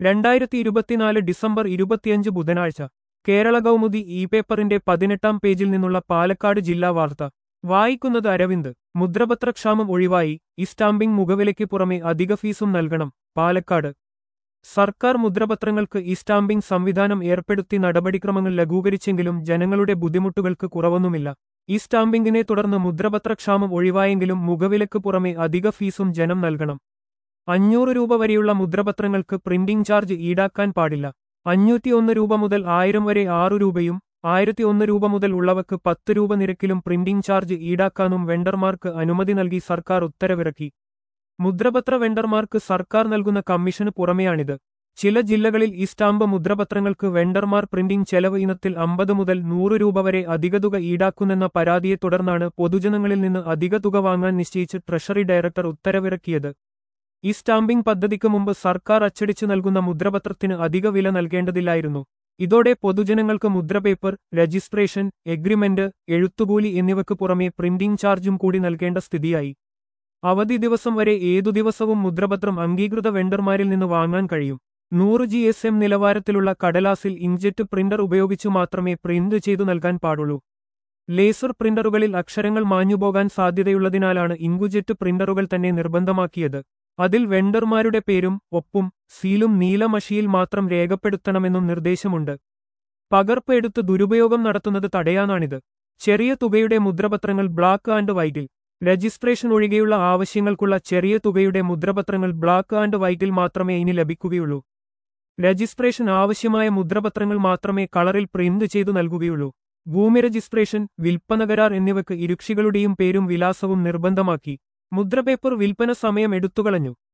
രണ്ടായിരത്തി ഇരുപത്തിനാല് ഡിസംബർ ഇരുപത്തിയഞ്ച് ബുധനാഴ്ച കേരള കൗമുദി ഇ പേപ്പറിന്റെ പതിനെട്ടാം പേജിൽ നിന്നുള്ള പാലക്കാട് ജില്ലാ വാർത്ത വായിക്കുന്നത് അരവിന്ദ് മുദ്രപത്രക്ഷാമം ഒഴിവായി ഈ സ്റ്റാമ്പിംഗ് മുഖവിലയ്ക്ക് പുറമെ അധിക ഫീസും നൽകണം പാലക്കാട് സർക്കാർ മുദ്രപത്രങ്ങൾക്ക് ഈ സ്റ്റാമ്പിംഗ് സംവിധാനം ഏർപ്പെടുത്തി നടപടിക്രമങ്ങൾ ലഘൂകരിച്ചെങ്കിലും ജനങ്ങളുടെ ബുദ്ധിമുട്ടുകൾക്ക് കുറവൊന്നുമില്ല ഈ സ്റ്റാമ്പിംഗിനെ തുടർന്ന് മുദ്രപത്രക്ഷാമം ഒഴിവായെങ്കിലും മുഖവിലക്ക് പുറമെ അധിക ഫീസും ജനം നൽകണം അഞ്ഞൂറ് രൂപ വരെയുള്ള മുദ്രപത്രങ്ങൾക്ക് പ്രിന്റിംഗ് ചാർജ് ഈടാക്കാൻ പാടില്ല അഞ്ഞൂറ്റിയൊന്ന് രൂപ മുതൽ ആയിരം വരെ ആറു രൂപയും ആയിരത്തി ഒന്ന് രൂപ മുതൽ ഉള്ളവക്ക് പത്ത് രൂപ നിരക്കിലും പ്രിന്റിംഗ് ചാർജ് ഈടാക്കാനും വെണ്ടർമാർക്ക് അനുമതി നൽകി സർക്കാർ ഉത്തരവിറക്കി മുദ്രപത്ര വെണ്ടർമാർക്ക് സർക്കാർ നൽകുന്ന കമ്മീഷന് പുറമെയാണിത് ചില ജില്ലകളിൽ ഈ സ്റ്റാമ്പ് മുദ്രപത്രങ്ങൾക്ക് വെണ്ടർമാർ പ്രിന്റിംഗ് ചെലവ് ഇനത്തിൽ അമ്പത് മുതൽ നൂറ് രൂപ വരെ അധിക തുക ഈടാക്കുന്നെന്ന പരാതിയെ തുടർന്നാണ് പൊതുജനങ്ങളിൽ നിന്ന് അധിക തുക വാങ്ങാൻ നിശ്ചയിച്ച് ട്രഷറി ഡയറക്ടർ ഉത്തരവിറക്കിയത് ഈ സ്റ്റാമ്പിംഗ് പദ്ധതിക്ക് മുമ്പ് സർക്കാർ അച്ചടിച്ചു നൽകുന്ന മുദ്രപത്രത്തിന് അധിക വില നൽകേണ്ടതില്ലായിരുന്നു ഇതോടെ പൊതുജനങ്ങൾക്ക് മുദ്രപേപ്പർ രജിസ്ട്രേഷൻ എഗ്രിമെന്റ് എഴുത്തുകൂലി എന്നിവയ്ക്ക് പുറമെ പ്രിന്റിംഗ് ചാർജും കൂടി നൽകേണ്ട സ്ഥിതിയായി അവധി ദിവസം വരെ ഏതു ദിവസവും മുദ്രപത്രം അംഗീകൃത വെണ്ടർമാരിൽ നിന്ന് വാങ്ങാൻ കഴിയും നൂറ് ജി എസ് എം നിലവാരത്തിലുള്ള കടലാസിൽ ഇങ്ക്ജെറ്റ് പ്രിന്റർ ഉപയോഗിച്ചു മാത്രമേ പ്രിന്റ് ചെയ്തു നൽകാൻ പാടുള്ളൂ ലേസർ പ്രിന്ററുകളിൽ അക്ഷരങ്ങൾ മാഞ്ഞുപോകാൻ സാധ്യതയുള്ളതിനാലാണ് ഇങ്കുജെറ്റ് പ്രിന്ററുകൾ തന്നെ നിർബന്ധമാക്കിയത് അതിൽ വെണ്ടർമാരുടെ പേരും ഒപ്പും സീലും നീലമഷിയിൽ മാത്രം രേഖപ്പെടുത്തണമെന്നും നിർദ്ദേശമുണ്ട് പകർപ്പ് എടുത്ത് ദുരുപയോഗം നടത്തുന്നത് തടയാനാണിത് ചെറിയ തുകയുടെ മുദ്രപത്രങ്ങൾ ബ്ലാക്ക് ആൻഡ് വൈറ്റിൽ രജിസ്ട്രേഷൻ ഒഴികെയുള്ള ആവശ്യങ്ങൾക്കുള്ള ചെറിയ തുകയുടെ മുദ്രപത്രങ്ങൾ ബ്ലാക്ക് ആൻഡ് വൈറ്റിൽ മാത്രമേ ഇനി ലഭിക്കുകയുള്ളൂ രജിസ്ട്രേഷൻ ആവശ്യമായ മുദ്രപത്രങ്ങൾ മാത്രമേ കളറിൽ പ്രിന്റ് ചെയ്തു നൽകുകയുള്ളൂ ഭൂമി രജിസ്ട്രേഷൻ വിൽപ്പന കരാർ എന്നിവയ്ക്ക് ഇരുക്ഷികളുടെയും പേരും വിലാസവും നിർബന്ധമാക്കി മുദ്രപേപ്പർ വിൽപ്പന സമയം എടുത്തുകളഞ്ഞു